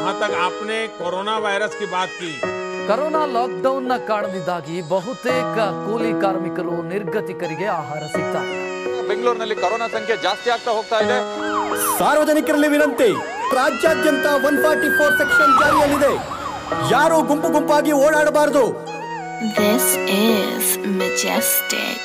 जहाँ तक आपने कोरोना वायरस की बात की ಕರೋನಾ ಲಾಕ್ಡೌನ್ನ ಕಾರಣದಿಂದಾಗಿ ಬಹುತೇಕ ಕೂಲಿ ಕಾರ್ಮಿಕರು ನಿರ್ಗತಿಕರಿಗೆ ಆಹಾರ ಸಿಗ್ತಾ ಇಲ್ಲ ಬೆಂಗಳೂರಿನಲ್ಲಿ ಕೊರೋನಾ ಸಂಖ್ಯೆ ಜಾಸ್ತಿ ಆಗ್ತಾ ಹೋಗ್ತಾ ಇದೆ ಸಾರ್ವಜನಿಕರಲ್ಲಿ ವಿನಂತಿ ರಾಜ್ಯಾದ್ಯಂತ ಒನ್ ಫಾರ್ಟಿ ಫೋರ್ ಸೆಕ್ಷನ್ ಜಾರಿಯಲ್ಲಿದೆ ಯಾರು ಗುಂಪು ಗುಂಪಾಗಿ ಓಡಾಡಬಾರದು This is Majestic.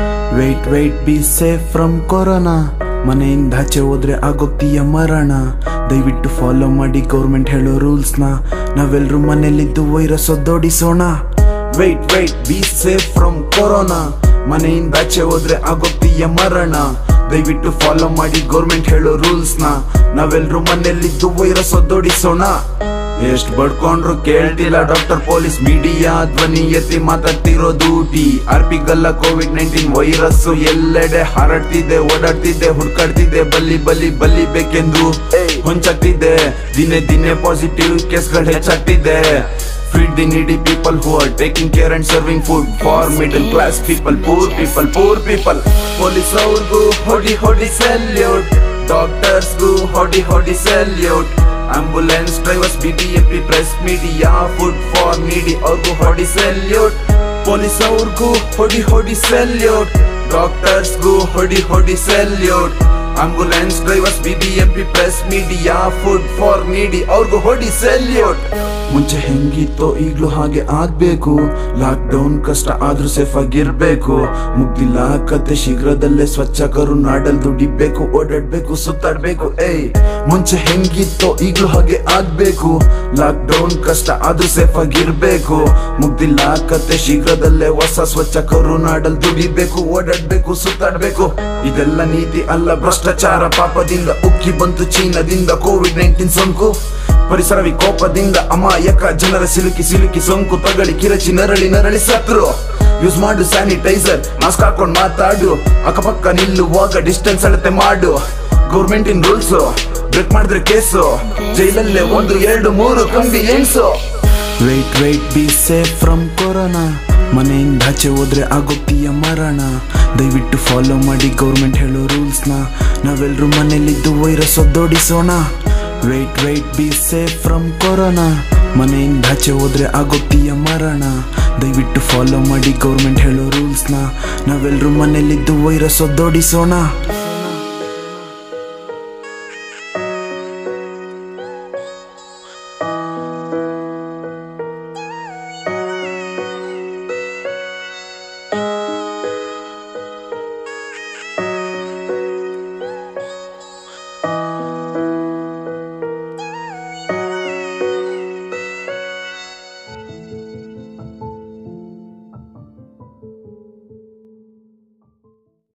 Wait wait be safe from corona ಮನೆಯಿಂದ ಆಚೆ ಹೋದ್ರೆ ಆಗೋಗ್ತೀಯ ಮರಣ ದಯವಿಟ್ಟು ಫಾಲೋ ಮಾಡಿ ಗೌರ್ಮೆಂಟ್ ಹೇಳೋ ರೂಲ್ಸ್ನ ನಾವೆಲ್ಲರೂ ಮನೇಲಿದ್ದು ವೈರಸ್ ಒದ್ದೋಡಿಸೋಣ wait wait be safe from corona ಮನೆಯಿಂದ ಆಚೆ ಹೋದ್ರೆ ಆಗೋಗ್ತೀಯ ಮರಣ ದಯವಿಟ್ಟು ಫಾಲೋ ಮಾಡಿ ಗೌರ್ಮೆಂಟ್ ಹೇಳೋ ರೂಲ್ಸ್ನ ನಾವೆಲ್ಲರೂ ಮನೆಯಲ್ಲಿದ್ದು ವೈರಸ್ ಒದ್ದೋಡಿಸೋಣ ಎಷ್ಟ್ ಬಡ್ಕೊಂಡ್ರು ಕೇಳ್ತಿಲ್ಲ ಡಾಕ್ಟರ್ ಪೊಲೀಸ್ ಮೀಡಿಯಾ ಧ್ವನಿ ಎತ್ತಿ ಮಾತಾಡ್ತಿರೋ ಡ್ಯೂಟಿ ಆರ್ಪಿಗಲ್ಲ ಕೋವಿಡ್ ನೈನ್ಟೀನ್ ವೈರಸ್ ಎಲ್ಲೆಡೆ ಹಾರಾಡ್ತಿದೆ ಓಡಾಡ್ತಿದೆ ಹುಡ್ಕಾಡ್ತಿದೆ ಬಲ್ಲಿ ಬಲ್ಲಿ ಬಲ್ಲಿ ಬೇಕೆಂದು ಹೊಂಚಾಗ್ತಿದೆ ದಿನೇ ದಿನೇ ಪಾಸಿಟಿವ್ ಕೇಸ್ಗಳು ಹೆಚ್ಚಾಗ್ತಿದೆ Feed the needy people who are taking care and serving food for middle class people, poor people, poor people. Police ಅವ್ರಿಗೂ ಹೊಡಿ ಹೊಡಿ ಸೆಲ್ಯೂಟ್ ಡಾಕ್ಟರ್ಸ್ಗೂ ಹೊಡಿ ಹೊಡಿ salute ambulance drivers B T A P press media food for ನೀಡಿ ಅವ್ರಿಗೂ ಹೊಡಿ salute police ಅವ್ರಿಗೂ ಹೊಡಿ ಹೊಡಿ ಸೆಲ್ಯೂಟ್ ಡಾಕ್ಟರ್ಸ್ಗೂ ಹೊಡಿ ಹೊಡಿ salute ambulance drivers B B M P press media food for ನೀಡಿ ಅವ್ರಿಗೂ ಹೊಡಿ ಸೆಲ್ಯೂಟ್ ಮುಂಚೆ ಹೆಂಗಿತ್ತೋ ಈಗ್ಲೂ ಹಾಗೆ ಆಗ್ಬೇಕು ಲಾಕ್ ಡೌನ್ ಕಷ್ಟ ಆದ್ರೂ ಸೇಫ್ ಆಗಿರ್ಬೇಕು ಮುಗ್ದಿಲ್ಲ ಕತೆ ಶೀಘ್ರದಲ್ಲೇ ಸ್ವಚ್ಛ ಕರು ನಾಡಲ್ ದುಡಿಬೇಕು ಓಡಾಡ್ಬೇಕು ಸುತ್ತಾಡ್ಬೇಕು ಏಯ್ ಮುಂಚೆ ಹೆಂಗಿತ್ತೋ ಈಗ್ಲೂ ಹಾಗೆ ಆಗ್ಬೇಕು ಲಾಕ್ ಡೌನ್ ಕಷ್ಟ ಆದ್ರೂ ಸೇಫ್ ಆಗಿರ್ಬೇಕು ಮುಗ್ದಿಲ್ಲ ಕತೆ ಶೀಘ್ರದಲ್ಲೇ ಹೊಸ ಸ್ವಚ್ಛ ಕರು ನಾಡಲ್ ದುಡಿಬೇಕು ಓಡಾಡ್ಬೇಕು ಸುತ್ತಾಡ್ಬೇಕು ಇದೆಲ್ಲ ನೀತಿ ಅಲ್ಲ ಭ್ರಷ್ಟಾಚಾರ ಪಾಪದಿಂದ ಉಕ್ಕಿ ಬಂತು ಚೀನಾದಿಂದ ಕೋವಿಡ್ ನೈನ್ಟೀನ್ ಸೋಂಕು ಪರಿಸರ ವಿಕೋಪದಿಂದ ಅಮಾಯಕ ಜನರ ಸಿಲುಕಿ ಸಿಲುಕಿ ಸೋಂಕು ತಗಳಿ ಕಿರಚಿ ನರಳಿ ನರಳಿ ಸತ್ರು ಯೂಸ್ ಮಾಡು ಸ್ಯಾನಿಟೈಸರ್ ಮಾಸ್ಕ್ ಹಾಕೊಂಡ್ ಮಾತಾಡು ಅಕ್ಕಪಕ್ಕ ನಿಲ್ಲುವಾಗ ಡಿಸ್ಟೆನ್ಸ್ ಅಳತೆ ಮಾಡು ಗೌರ್ಮೆಂಟ್ ಇನ್ ರೂಲ್ಸ್ ಬ್ರೇಕ್ ಮಾಡಿದ್ರೆ ಕೇಸು ಜೈಲಲ್ಲೇ ಒಂದು ಎರಡು ಮೂರು ಕಂಬಿ ಎಣ್ಸು wait wait be safe from corona ಮನೆಯಿಂದ ಆಚೆ ಹೋದ್ರೆ ಆಗೋಗ್ತೀಯ ಮರಣ ದಯವಿಟ್ಟು ಫಾಲೋ ಮಾಡಿ ಗೌರ್ಮೆಂಟ್ ಹೇಳೋ ರೂಲ್ಸ್ನ ನಾವೆಲ್ಲರೂ ಮನೇಲಿದ್ದು ವೈರಸ್ ಒದ್ದೋಡಿಸೋಣ wait wait be safe from corona ಮನೆಯಿಂದ ಆಚೆ ಹೋದ್ರೆ ಆಗೋಗ್ತೀಯ ಮರಣ ದಯವಿಟ್ಟು ಫಾಲೋ ಮಾಡಿ ಗೌರ್ಮೆಂಟ್ ಹೇಳೋ ರೂಲ್ಸ್ನ ನಾವೆಲ್ಲರೂ ಮನೇಲಿದ್ದು ವೈರಸ್ ಒದ್ದೋಡಿಸೋಣ